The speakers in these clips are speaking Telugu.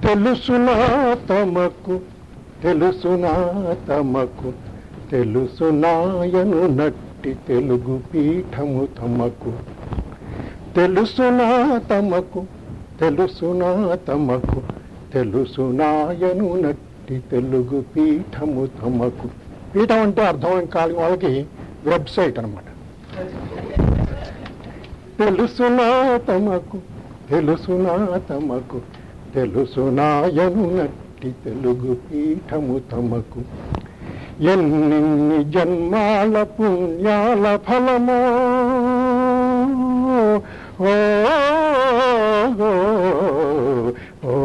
తెలుసునా తమకు తెలుసునా తమకు తెలుసునాయను నట్టి తెలుగు పీఠము తమకు తెలుసునా తమకు తెలుసునా తమకు తెలుసునాయను నట్టి తెలుగు పీఠము తమకు పీఠం అంటే అర్థం కాని వాళ్ళకి వెబ్సైట్ అన్నమాట తెలుసునా తమకు తెలుసునా తమకు తెలుసునాయను నట్టి తెలుగు పీఠము తమకు ఎన్నిన్ని జన్మాల పుణ్యాల ఫలమో ఓ, ఓ, ఓ,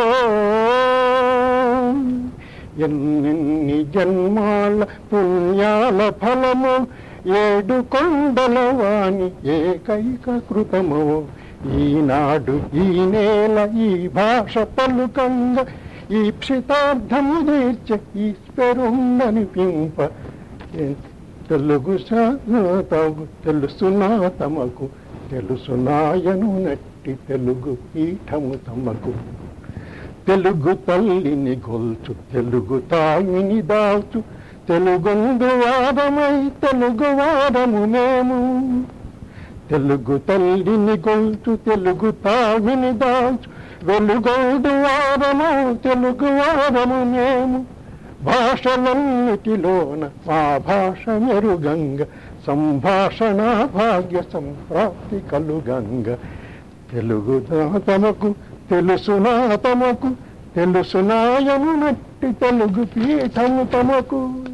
ఎన్నిన్ని జన్మాల పుణ్యాల ఫలము ఏడు కొండల వాణి ఏకైక కృతము ఈనాడు ఈ నేల ఈ భాష పలుకంగా ఈ క్షితార్థము తీర్చ ఈశ్వరుండనిపింప తెలుగు సాగు తెలుసునా తమకు తెలుసునాయను నట్టి తెలుగు పీఠము తమకు తెలుగు తల్లిని గొల్చు తెలుగు తాయిని దాల్చు తెలుగొందు వాదమై తెలుగు వాదము మేము తెలుగు తల్లిని గొల్చు తెలుగు తావిని దాల్చు వెలుగొందు వాదము తెలుగు వాదము మేము భాషలన్నిటిలోన మా భాష మెరుగంగ సంభాషణ భాగ్య సంప్రాప్తి కలుగంగ తెలుగు తమకు తెలుసునా తమకు తెలుసునాయను నట్టి తెలుగు పీఠము తమకు